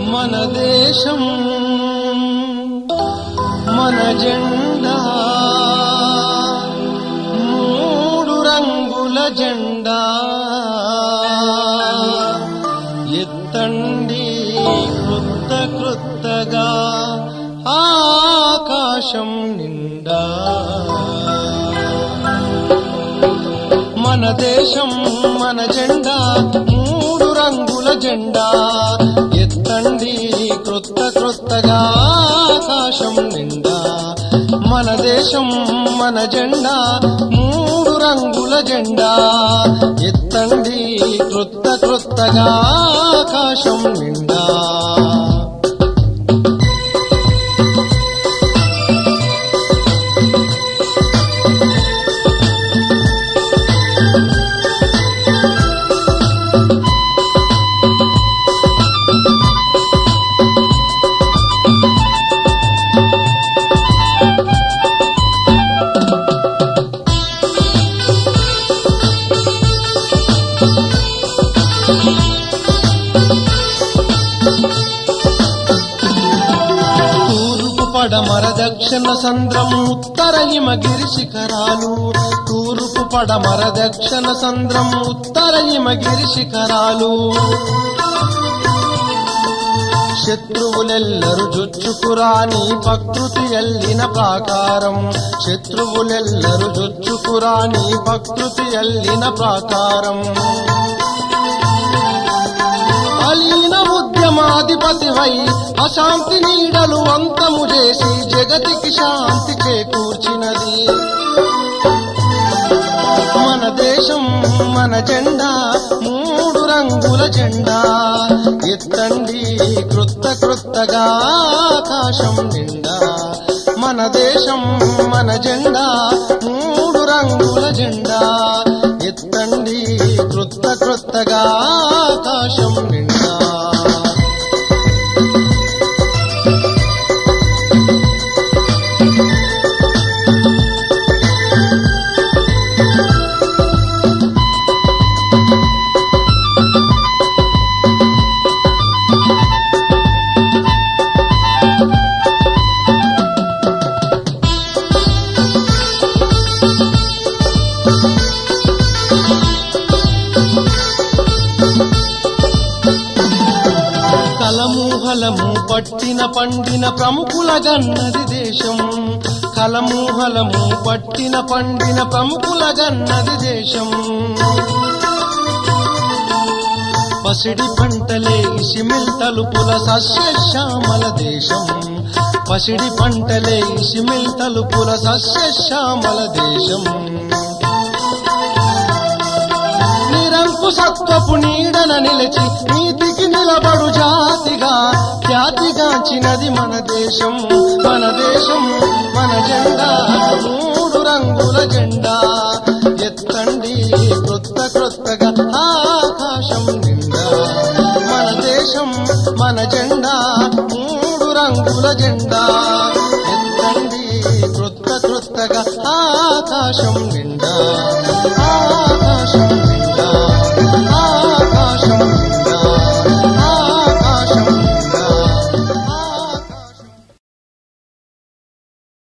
మన దేశం మన జెండా మూడు రంగుల జెండా ఎత్తండి కృత కృతగా ఆకాశం నిండా మన దేశం మన జెండా మూడు రంగుల జెండా ఎత్తండి కృత కృతగా ఆకాశం నిండా మన దేశం మన జెండా మూడు రంగుల జెండా ఎత్తండి కృత కృతగా ఆకాశం నిండా తూర్పు పడమర దక్షిణ సంద్రం ఉత్తర హిమగిరి శిఖరాలు తూర్పు పడమర దక్షిణ సంద్రం ఉత్తర హిమగిరి శిఖరాలు శత్రువులెల్లరు జొచ్చుకురాని ప్రకృతి ఎల్లిన ప్రాకారం శత్రువులెల్లరు జొచ్చుకురాని ప్రకృతి ఎల్లిన ప్రాకారం అలీన ఉద్యమాధిపతివై అశాంతి నీడలు అంతము చేసి జగతికి శాంతి చేకూర్చినది మన దేశం మన జెండా మూడు రంగుల జెండా ఎత్తండి కృత కృతగా ఆకాశం నిండా మన దేశం మన జెండా మూడు రంగుల జెండా ఎత్తండి కృత కృతగా ఆకాశం నిండా కలము హలము పట్టిన పండిన ప్రముఖుల గన్నది దేశం కలము హలము పట్టిన పండిన ప్రముఖుల గన్నది దేశం పసిడి పంటలే ఇసిమిల్ తలుపుల సస్యశ్యామల దేశం పసిడి పంటలే ఇసిమిల్ తలుపుల సస్యశ్యామల దేశం నిరంకుశత్వపు నీడన నిలిచి నీతికి నిలబడు జాతిగా ఖ్యాతిగాంచినది మన దేశం మన దేశం మన జెండా మూడు రంగుల జెండా ఎత్తండి కృత కృతగా ఆకాశం నిండా మన దేశం మన జెండా మూడు రంగుల జెండా ఎత్తండి కృత కృతగా ఆకాశం నిండా ఆకాశం నిండా